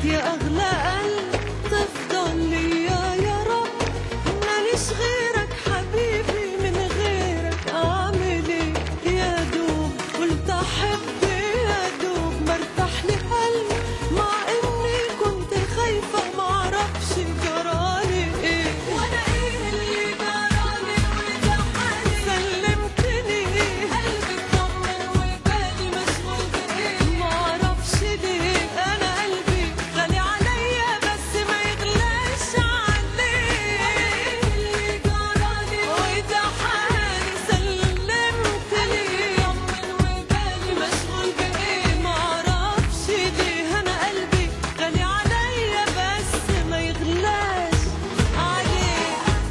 ريت يا أغلى قلب تفضل ليا يا رب ماليش غيرك حبيبي من غيرك أعمل إيه يا دوب قلت أحب يا دوب مرتاح لي قلب مع إني كنت خايفة معرفش جرالي إيه وأنا إيه اللي جرالي وزعلي سلمتني قلبي اطمن وبالي مشغول بإيه معرفش ليه أنا قلبي غالي عليا بس ما يغلاش عليه اللي جرالي وده حالي سلمتني اطمن وبالي مشغول بإيه معرفش ليه أنا قلبي غالي عليا بس ما يغلاش عليه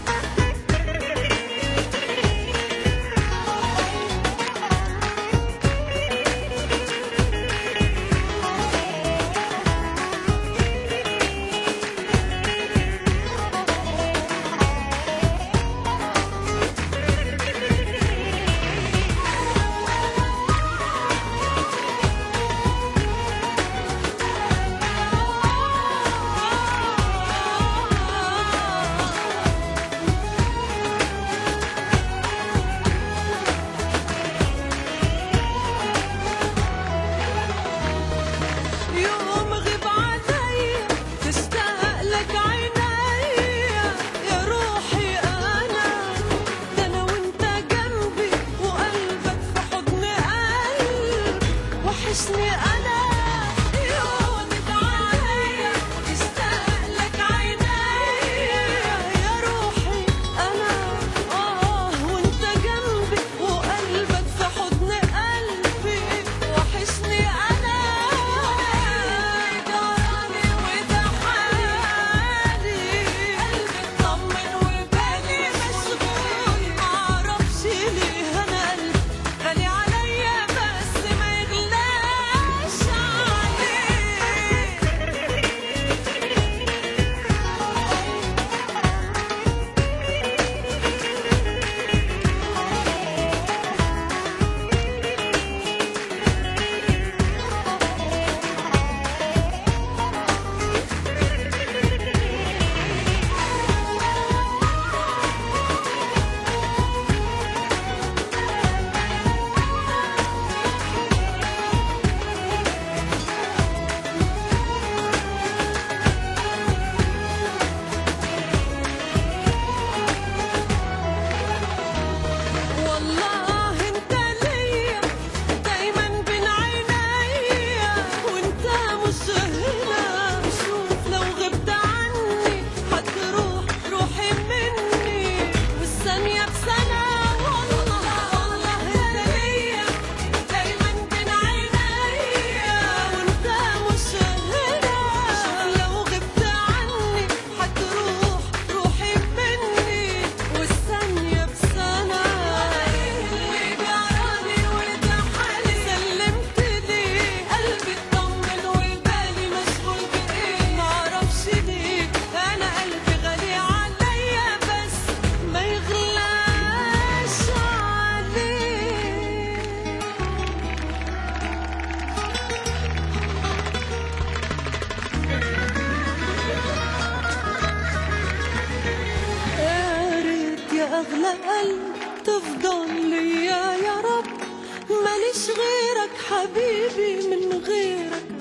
يوم غيب عليا تشتاق لك عينيا يا روحي انا ده انا وانت جنبي وقلبك في حضن قلب وحشني انا يوم غيب عليا تشتاق لك عينيا يا روحي انا اه وانت جنبي وقلبك في حضن قلبي وحشني انا جرالي وده حالي قلبي اطمن وبالي مشغول معرفش ليه انا قلبي غالي عليا بس ما يغلاش والله انت ليا دايما بين عينيا وانت مش هنا شوف لو غبت عني هتروح روحي مني والثانية بسنة والله والله انت ليا دايما بين عينيا وانت مش هنا شوف لو غبت عني هتروح روحي مني والثانية بسنة اللي جرالي وده حالي سلمت ليه قلبي اطمن وبالي مشغول بإيه معرفش ليه أنا قلبي غالي عليا بس ما يغلاش عليه يا ريت يا أغلى قلب تفضل ليا يا رب ماليش غيرك حبيبي من غيرك